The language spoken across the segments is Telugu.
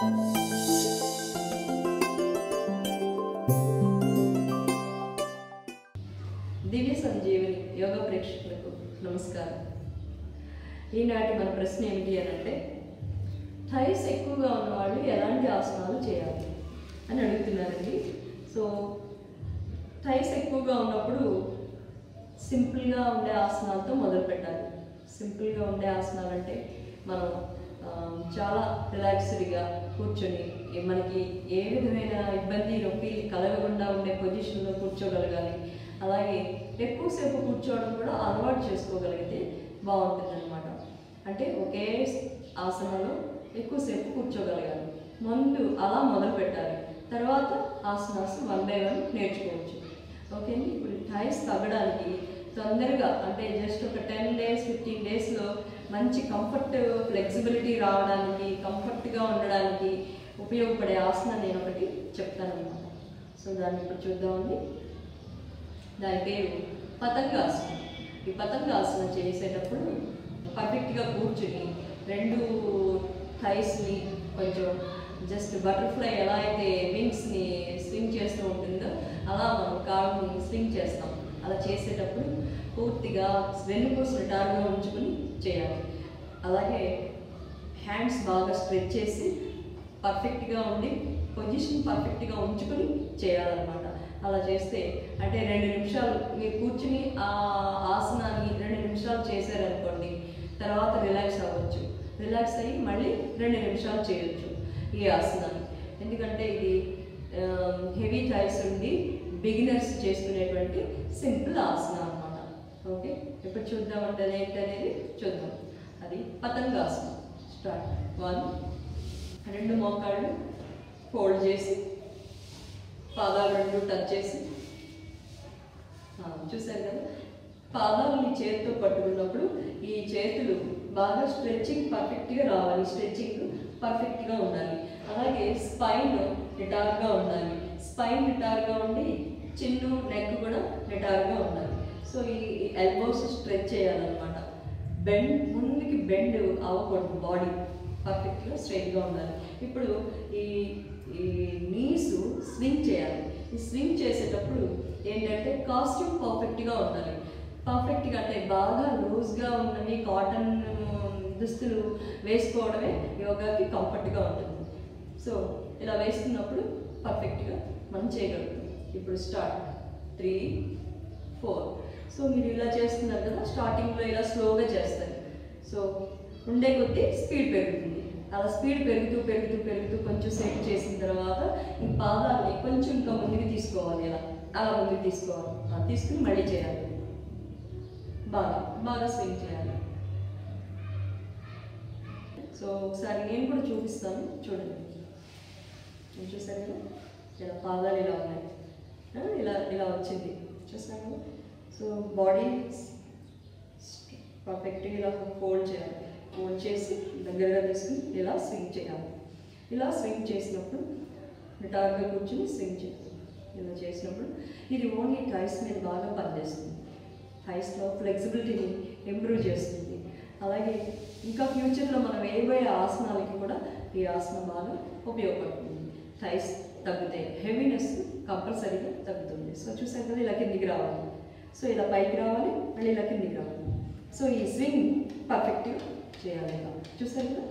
దివ్య సంజీవిని యోగా ప్రేక్షకులకు నమస్కారం ఈనాటి మన ప్రశ్న ఏమిటి అని అంటే థైస్ ఎక్కువగా ఉన్నవాళ్ళు ఎలాంటి ఆసనాలు చేయాలి అని అడుగుతున్నారండి సో థైస్ ఎక్కువగా ఉన్నప్పుడు సింపుల్గా ఉండే ఆసనాలతో మొదలు పెట్టాలి సింపుల్గా ఉండే ఆసనాలు అంటే మనం ఆ, చాలా రిలాక్స్డ్గా కూర్చొని ఏ- మనకి ఏ విధమైన ఇబ్బంది నొప్పి కలగకుండా ఉండే పొజిషన్లో కూర్చోగలగాలి అలాగే ఎక్కువసేపు కూర్చోవడం కూడా అలవాటు చేసుకోగలిగితే బాగుంటుంది అంటే ఒకే ఆసనంలో ఎక్కువసేపు కూర్చోగలగాలి ముందు అలా మొదలు పెట్టాలి తర్వాత ఆసనాస్ వన్ బై వన్ నేర్చుకోవచ్చు ఓకే అండి ఇప్పుడు థైస్ తగ్గడానికి తొందరగా అంటే జస్ట్ ఒక టెన్ డేస్ ఫిఫ్టీన్ డేస్లో మంచి కంఫర్ట్ ఫ్లెక్సిబిలిటీ రావడానికి కంఫర్ట్గా ఉండడానికి ఉపయోగపడే ఆసనం నేను ఒకటి చెప్తాను అనమాట సో దాన్ని ఇప్పుడు చూద్దామండి దాని పేరు పతంగాసనం ఈ పతంగాసనం చేసేటప్పుడు పర్ఫెక్ట్గా కూర్చుని రెండు థైస్ని కొంచెం జస్ట్ బటర్ఫ్లై ఎలా అయితే వింగ్స్ని స్వింగ్ చేస్తూ ఉంటుందో అలా మనం కాళ్ళని స్వింగ్ చేస్తాం అలా చేసేటప్పుడు పూర్తిగా వెన్నుపూస నిటారుగా ఉంచుకుని చేయాలి అలాగే హ్యాండ్స్ బాగా స్ట్రెచ్ చేసి పర్ఫెక్ట్గా ఉండి పొజిషన్ పర్ఫెక్ట్గా ఉంచుకొని చేయాలన్నమాట అలా చేస్తే అంటే రెండు నిమిషాలు మీరు కూర్చుని ఆ ఆసనాన్ని రెండు నిమిషాలు చేశారనుకోండి తర్వాత రిలాక్స్ అవ్వచ్చు రిలాక్స్ అయ్యి మళ్ళీ రెండు నిమిషాలు చేయొచ్చు ఈ ఆసనాన్ని ఎందుకంటే ఇది హెవీ థైస్ ఉండి బిగినర్స్ చేసుకునేటువంటి సింపుల్ ఆసనం అన్నమాట ఓకే ఇప్పుడు చూద్దామంటే అది ఏంటనేది చూద్దాం అది పతంగాసనం స్టార్ట్ వన్ రెండు మోకాళ్ళు ఫోల్డ్ చేసి పాదాలు రెండు టచ్ చేసి ఆ, చూశారు కదా పాదాలని చేతితో పట్టుకున్నప్పుడు ఈ చేతులు బాగా స్ట్రెచ్చింగ్ పర్ఫెక్ట్గా రావాలి స్ట్రెచ్చింగ్ పర్ఫెక్ట్గా ఉండాలి అలాగే స్పైన్ నిటారుగా ఉండాలి స్పైన్ నిటారుగా ఉండి చిన్ను నెక్ కూడా నిటారుగా ఉండాలి సో ఈ ఎల్బోస్ స్ట్రెచ్ చేయాలన్నమాట బెండ్ ముందుకి బెండ్ అవ్వకూడదు బాడీ పర్ఫెక్ట్గా స్ట్రైట్గా ఉండాలి ఇప్పుడు ఈ ఈ నీస్ స్వింగ్ చేయాలి ఈ స్వింగ్ చేసేటప్పుడు ఏంటంటే కాస్ట్యూమ్ పర్ఫెక్ట్గా ఉండాలి పర్ఫెక్ట్గా అంటే బాగా లూజ్గా ఉన్నవి కాటన్ దుస్తులు వేసుకోవడమే యోగాకి కంఫర్ట్గా ఉంటుంది సో ఇలా వేసుకున్నప్పుడు పర్ఫెక్ట్గా మనం చేయగలుగుతాం ఇప్పుడు స్టార్ట్ త్రీ ఫోర్ సో మీరు ఇలా చేస్తున్నారు కదా స్టార్టింగ్లో ఇలా స్లోగా చేస్తారు సో ఉండే కొద్దీ స్పీడ్ పెరుగుతుంది అలా స్పీడ్ పెరుగుతూ పెరుగుతూ పెరుగుతూ కొంచెం సెట్ చేసిన తర్వాత ఈ పాదాలని కొంచెం ఇంకా ముందుకు తీసుకోవాలి ఇలా అలా ముందుకు తీసుకోవాలి అలా తీసుకుని మళ్ళీ చేయాలి బాగా బాగా స్వింగ్ చేయాలి సో ఒకసారి నేను కూడా చూపిస్తాను చూడండి నేను చూసాను కదా ఇలా పాదాలు ఇలా ఉన్నాయి ఆ, ఇలా ఇలా వచ్చింది చూసాను కదా సో బాడీ పర్ఫెక్ట్గా ఇలా ఫోల్డ్ చేయాలి ఫోల్డ్ చేసి దగ్గరగా తీసుకుని ఇలా స్వింగ్ చేయాలి ఇలా స్వింగ్ చేసినప్పుడు నిటారుగా కూర్చుని స్వింగ్ చేయాలి ఇలా చేసినప్పుడు ఇది ఓన్లీ థైస్ మీద బాగా పనిచేస్తుంది థైస్లో ఫ్లెక్సిబిలిటీని ఇంప్రూవ్ చేస్తుంది అలాగే ఇంకా ఫ్యూచర్లో మనం వేయబోయే ఆసనాలకి కూడా ఈ ఆసనం బాగా ఉపయోగపడుతుంది థైస్ తగ్గుతాయి హెవీనెస్ కంపల్సరీగా తగ్గుతుంది సో చూసారు కదా ఇలా కిందికి రావాలి సో ఇలా పైకి రావాలి మళ్ళీ ఇలా కిందికి రావాలి సో ఈ స్వింగ్ పర్ఫెక్ట్గా చేయాలి ఇలా చూసారు కదా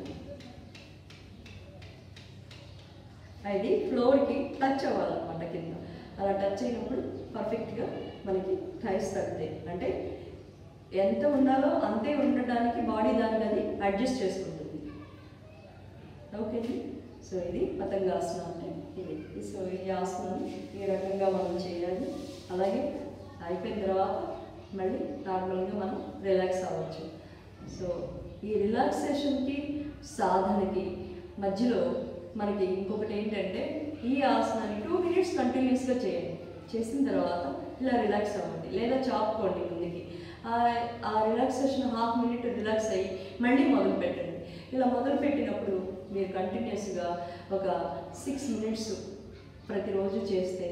అది ఫ్లోర్కి టచ్ అవ్వాలన్నమాట కింద అలా టచ్ అయినప్పుడు పర్ఫెక్ట్గా మనకి థైస్ తగ్గుతాయి అంటే ఎంత ఉండాలో అంతే ఉండటానికి బాడీ దానికి అది అడ్జస్ట్ చేసుకుంటుంది ఓకే సో ఇది పతంగాసనం అంటే ఇది సో ఈ ఆసనం ఈ రకంగా మనం చేయాలి అలాగే అయిపోయిన తర్వాత మళ్ళీ నార్మల్గా మనం రిలాక్స్ అవ్వచ్చు సో ఈ రిలాక్సేషన్కి సాధనకి మధ్యలో మనకి ఇంకొకటి ఏంటంటే ఈ ఆసనాన్ని టూ మినిట్స్ కంటిన్యూస్గా చేయండి చేసిన తర్వాత ఇలా రిలాక్స్ అవ్వండి లేదా చాపుకోండి ముందుకి ఆ- ఆ రిలాక్సేషన్ హాఫ్ మినిట్ రిలాక్స్ అయ్యి మళ్ళీ మొదలు పెట్టండి ఇలా మొదలు పెట్టినప్పుడు మీరు కంటిన్యూస్గా ఒక సిక్స్ మినిట్స్ ప్రతిరోజు చేస్తే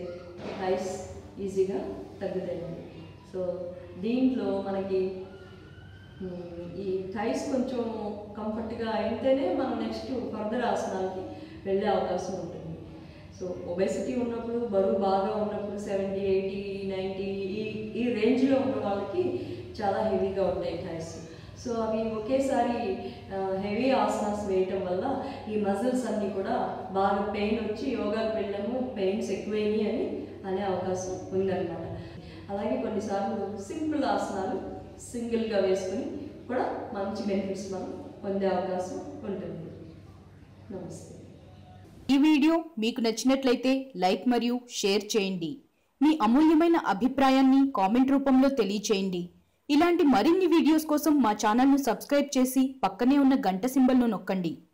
ఐస్ ఈజీగా తగ్గుతాయండి సో దీంట్లో మనకి ఉమ్, ఈ థైస్ కొంచెం కంఫర్ట్గా అయితేనే మనం నెక్స్ట్ ఫర్దర్ ఆసనాలకి వెళ్ళే అవకాశం ఉంటుంది సో ఒబెసిటీ ఉన్నప్పుడు బరువు బాగా ఉన్నప్పుడు సెవెంటీ ఎయిటీ నైంటీ ఈ ఈ రేంజ్లో ఉన్న వాళ్ళకి చాలా హెవీగా ఉంటాయి థైస్ సో అవి ఒకేసారి హెవీ ఆసనాస్ వేయటం వల్ల ఈ మజిల్స్ అన్నీ కూడా బాగా పెయిన్ వచ్చి యోగాకి వెళ్ళాము పెయిన్స్ ఎక్కువైనాయి అని అనే అవకాశం ఉందన్నమాట అలాగే కొన్నిసార్లు సింపుల్ ఆసనాలు సింగిల్గా వేసుకుని కూడా మంచి బెనిఫిట్స్ మనం పొందే అవకాశం ఉంటుంది నమస్తే ఈ వీడియో మీకు నచ్చినట్లయితే లైక్ మరియు షేర్ చేయండి మీ అమూల్యమైన అభిప్రాయాన్ని కామెంట్ రూపంలో తెలియచేయండి ఇలాంటి మరిన్ని వీడియోస్ కోసం మా ఛానల్ను సబ్స్క్రైబ్ చేసి పక్కనే ఉన్న గంట సింబల్ను నొక్కండి